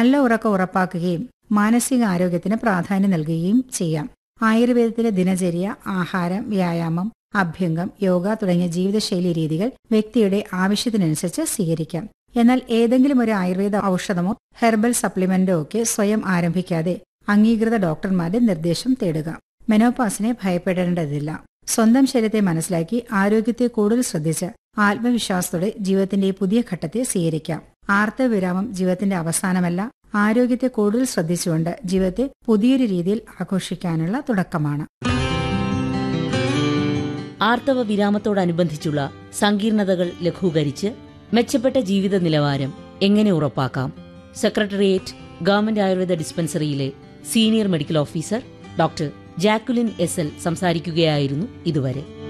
നല്ല ഉറക്കം ഉറപ്പാക്കുകയും മാനസിക ആരോഗ്യത്തിന് പ്രാധാന്യം നൽകുകയും ചെയ്യാം ആയുർവേദത്തിലെ ദിനചര്യ ആഹാരം വ്യായാമം അഭ്യംഗം യോഗ തുടങ്ങിയ ജീവിതശൈലി രീതികൾ വ്യക്തിയുടെ ആവശ്യത്തിനനുസരിച്ച് സ്വീകരിക്കാം എന്നാൽ ഏതെങ്കിലും ഒരു ആയുർവേദ ഔഷധമോ ഹെർബൽ സപ്ലിമെന്റോ ഒക്കെ സ്വയം ആരംഭിക്കാതെ അംഗീകൃത ഡോക്ടർമാരുടെ നിർദ്ദേശം തേടുക മെനോപാസിനെ ഭയപ്പെടേണ്ടതില്ല സ്വന്തം ശരീരത്തെ മനസ്സിലാക്കി ആരോഗ്യത്തെ കൂടുതൽ ശ്രദ്ധിച്ച് ആത്മവിശ്വാസത്തോടെ ജീവിതത്തിന്റെ ഈ പുതിയ ഘട്ടത്തെ സ്വീകരിക്കാം ആർത്തവിരാമം ജീവിതത്തിന്റെ അവസാനമല്ല ആരോഗ്യത്തെ കൂടുതൽ ശ്രദ്ധിച്ചുകൊണ്ട് ജീവിതത്തെ പുതിയൊരു രീതിയിൽ ആഘോഷിക്കാനുള്ള തുടക്കമാണ് ആർത്തവ വിരാമത്തോടനുബന്ധിച്ചുള്ള സങ്കീർണതകൾ ലഘൂകരിച്ച് മെച്ചപ്പെട്ട ജീവിത നിലവാരം എങ്ങനെ ഉറപ്പാക്കാം സെക്രട്ടേറിയറ്റ് ഗവൺമെന്റ് ആയുർവേദ ഡിസ്പെൻസറിയിലെ senior medical officer doctor Jacqueline S L സംസാരിക്കുകയായിരുന്നു ഇതുവരെ